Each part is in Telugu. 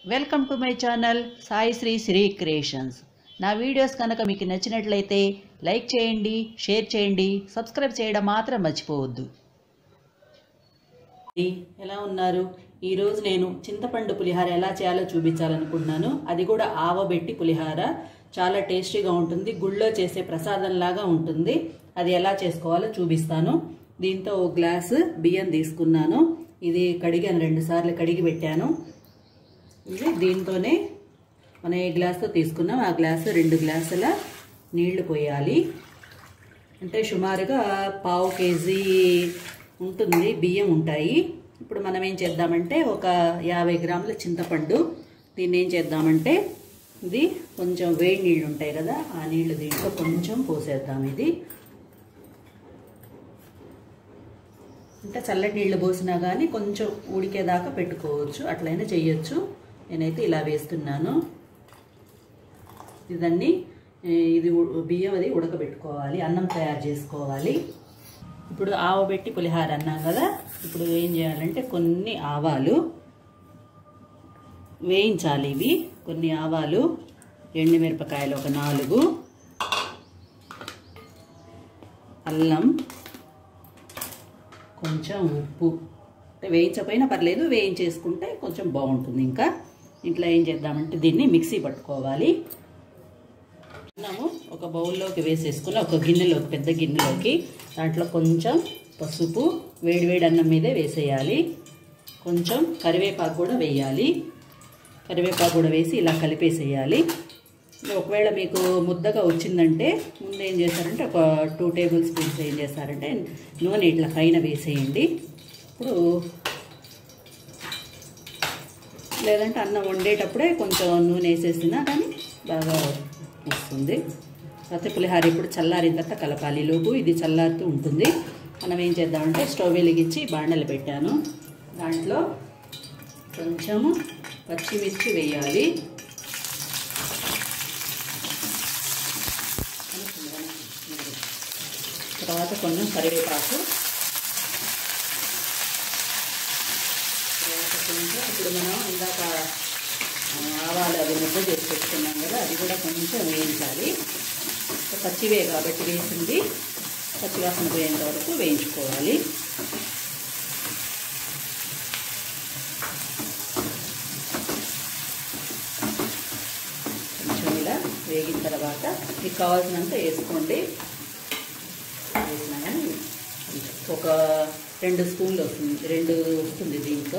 welcome to my channel Sai Sri Sri creations నా వీడియోస్ కనుక మీకు నచ్చినట్లయితే లైక్ చేయండి షేర్ చేయండి సబ్స్క్రైబ్ చేయడం మాత్రం మర్చిపోవద్దు ఎలా ఉన్నారు ఈరోజు నేను చింతపండు పులిహార ఎలా చేయాలో చూపించాలనుకుంటున్నాను అది కూడా ఆవబెట్టి పులిహార చాలా టేస్టీగా ఉంటుంది గుళ్ళో చేసే ప్రసాదంలాగా ఉంటుంది అది ఎలా చేసుకోవాలో చూపిస్తాను దీంతో ఒక గ్లాసు బియ్యం తీసుకున్నాను ఇది కడిగాను రెండు సార్లు కడిగి పెట్టాను ఇది దీంతోనే మనం ఏ గ్లాస్తో తీసుకున్నాం ఆ గ్లాసు రెండు గ్లాసుల నీళ్లు పోయాలి అంటే సుమారుగా పావు కేజీ ఉంటుంది బియ్యం ఉంటాయి ఇప్పుడు మనం ఏం చేద్దామంటే ఒక యాభై గ్రాముల చింతపండు దీన్ని ఏం చేద్దామంటే ఇది కొంచెం వేడి నీళ్ళు ఉంటాయి కదా ఆ నీళ్లు దీంట్లో కొంచెం పోసేద్దాం ఇది అంటే చల్లటి నీళ్లు పోసినా కానీ కొంచెం ఉడికేదాకా పెట్టుకోవచ్చు అట్లయినా చెయ్యొచ్చు నేనైతే ఇలా వేస్తున్నాను ఇదన్నీ ఇది బియ్యం అది ఉడకబెట్టుకోవాలి అన్నం తయారు చేసుకోవాలి ఇప్పుడు ఆవబెట్టి పులిహార అన్నాం కదా ఇప్పుడు ఏం చేయాలంటే కొన్ని ఆవాలు వేయించాలి ఇవి కొన్ని ఆవాలు ఎండుమిరపకాయలు ఒక నాలుగు అల్లం కొంచెం ఉప్పు అంటే వేయించకపోయినా పర్లేదు వేయించేసుకుంటే కొంచెం బాగుంటుంది ఇంకా ఇంట్లో ఏం చేద్దామంటే దీన్ని మిక్సీ పట్టుకోవాలి అన్నము ఒక బౌల్లోకి వేసేసుకుని ఒక గిన్నెలోకి పెద్ద గిన్నెలోకి దాంట్లో కొంచెం పసుపు వేడివేడి అన్నం మీదే వేసేయాలి కొంచెం కరివేపాకు కూడా వేయాలి కరివేపాకు కూడా వేసి ఇలా కలిపేసేయాలి ఒకవేళ మీకు ముద్దగా వచ్చిందంటే ముందు ఏం చేస్తారంటే ఒక టూ టేబుల్ స్పూన్స్ ఏం చేస్తారంటే నూనె ఇట్లా పైన వేసేయండి ఇప్పుడు లేదంటే అన్నం వండేటప్పుడే కొంచెం నూనె వేసేసినా కానీ బాగా వస్తుంది అయితే పులిహార ఇప్పుడు చల్లారిన తర్వాత కలపాలి లోపు ఇది చల్లారుతూ ఉంటుంది మనం ఏం చేద్దామంటే స్టవ్ వెలిగించి బాండలు పెట్టాను దాంట్లో కొంచెము పచ్చిమిర్చి వేయాలి తర్వాత కొంచెం కరివేపాకు తర్వాత కొంచెం ఇప్పుడు మనం ఇందాక ఆవాలు అది ముద్ద చేసి పెట్టుకున్నాం కదా అది కూడా కొంచెం వేయించాలి పచ్చివే కాబట్టి వేసింది పచ్చివాసన పోయేంత వరకు వేయించుకోవాలి కొంచెం ఇలా వేగిన తర్వాత మీకు కావాల్సినంత వేసుకోండి వేసినా కానీ ఒక రెండు స్పూన్లు వస్తుంది రెండు వస్తుంది దీంట్లో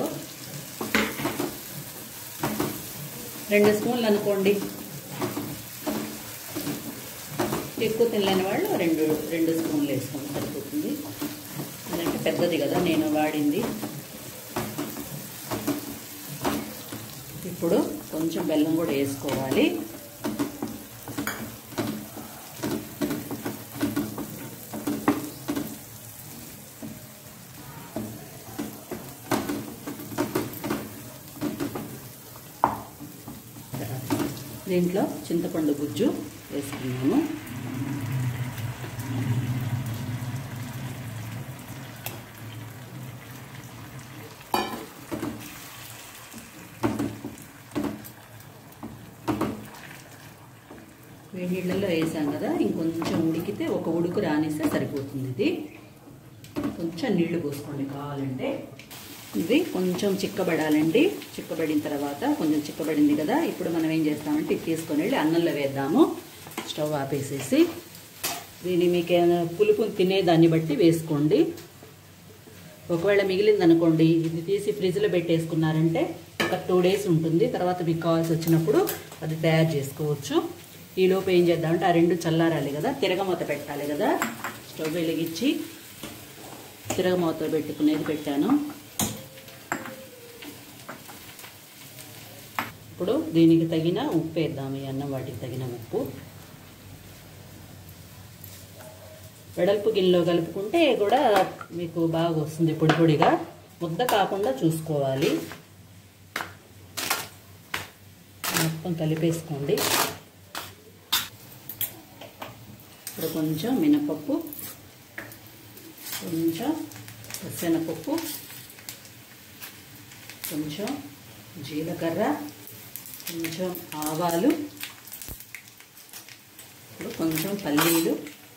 రెండు స్పూన్లు అనుకోండి ఎక్కువ తినలేని వాళ్ళు రెండు రెండు స్పూన్లు వేసుకొని సరిపోతుంది ఎందుకంటే పెద్దది కదా నేను వాడింది ఇప్పుడు కొంచెం బెల్లం కూడా వేసుకోవాలి దీంట్లో చింతపండు గుజ్జు వేసుకున్నాము వేడి నీళ్ళల్లో వేసాం కదా ఇంకొంచెం ఉడికితే ఒక ఉడుకు రానిస్తే సరిపోతుంది ఇది కొంచెం నీళ్లు పోసుకోండి కావాలంటే ఇది కొంచెం చిక్కబడాలండి చిక్కబడిన తర్వాత కొంచెం చిక్కబడింది కదా ఇప్పుడు మనం ఏం చేస్తామంటే ఇది తీసుకొని వెళ్ళి అన్నంలో వేద్దాము స్టవ్ ఆపేసేసి దీన్ని మీకు పులుపు తినేదాన్ని బట్టి వేసుకోండి ఒకవేళ మిగిలింది అనుకోండి ఇది తీసి ఫ్రిడ్జ్లో పెట్టేసుకున్నారంటే ఒక టూ డేస్ ఉంటుంది తర్వాత మీకు కావాల్సి వచ్చినప్పుడు అది తయారు చేసుకోవచ్చు ఈలోపు ఏం చేద్దామంటే ఆ రెండు చల్లారాలి కదా తిరగమూత పెట్టాలి కదా స్టవ్ వెలిగించి తిరగమూత పెట్టుకునేది పెట్టాను ఇప్పుడు దీనికి తగిన ఉప్పు వేద్దాం ఈ అన్నం వాటికి తగిన ఉప్పు వెడల్పు గిన్నెలో కలుపుకుంటే కూడా మీకు బాగా వస్తుంది పొడి పొడిగా ముద్ద కాకుండా చూసుకోవాలి మొత్తం కలిపేసుకోండి ఇప్పుడు కొంచెం మినపప్పు కొంచెం శనగపప్పు కొంచెం జీలకర్ర కొంచెం ఆవాలు ఇప్పుడు కొంచెం పల్లీలు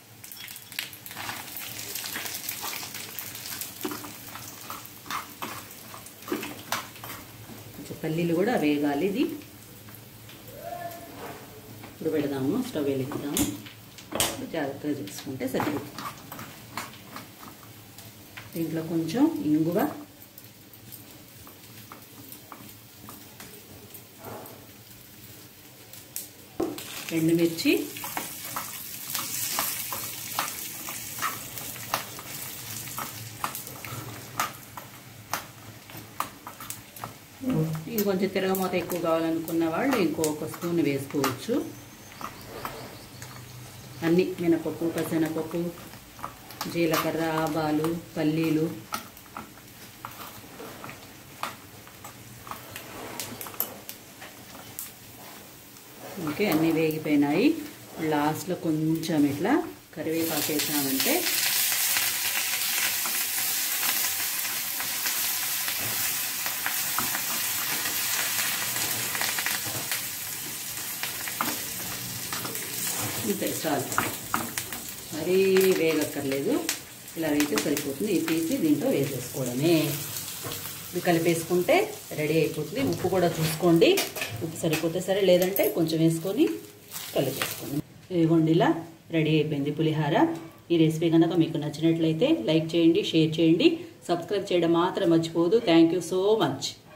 కొంచెం పల్లీలు కూడా వేగాలి ఇది ఇప్పుడు పెడదాము స్టవ్ వెలిగిద్దాము ఇప్పుడు జాగ్రత్తగా చేసుకుంటే సరిపోతుంది దీంట్లో కొంచెం ఇంగువ ఎండుమిర్చి ఇంకొంచెం తిరగమూత ఎక్కువ కావాలనుకున్న వాళ్ళు ఇంకొక స్పూన్ వేసుకోవచ్చు అన్ని మినపప్పు పసనపప్పు జీలకర్ర ఆవాలు పల్లీలు ఓకే అన్నీ వేగిపోయినాయి లాస్ట్లో కొంచెం ఇట్లా కరివేపాకు వేసామంటే ఇంతే చాలు మరీ వేగక్కర్లేదు ఇలా వేస్తే సరిపోతుంది ఇది తీసి దీంట్లో వేసేసుకోవడమే ఇది కలిపేసుకుంటే రెడీ అయిపోతుంది ఉప్పు కూడా చూసుకోండి ఉప్పు సరిపోతే సరే లేదంటే కొంచెం వేసుకొని కలిపేసుకోండి ఇదిగోండి ఇలా రెడీ అయిపోయింది పులిహార ఈ రెసిపీ కనుక మీకు నచ్చినట్లయితే లైక్ చేయండి షేర్ చేయండి సబ్స్క్రైబ్ చేయడం మాత్రం మర్చిపోదు థ్యాంక్ యూ సో మచ్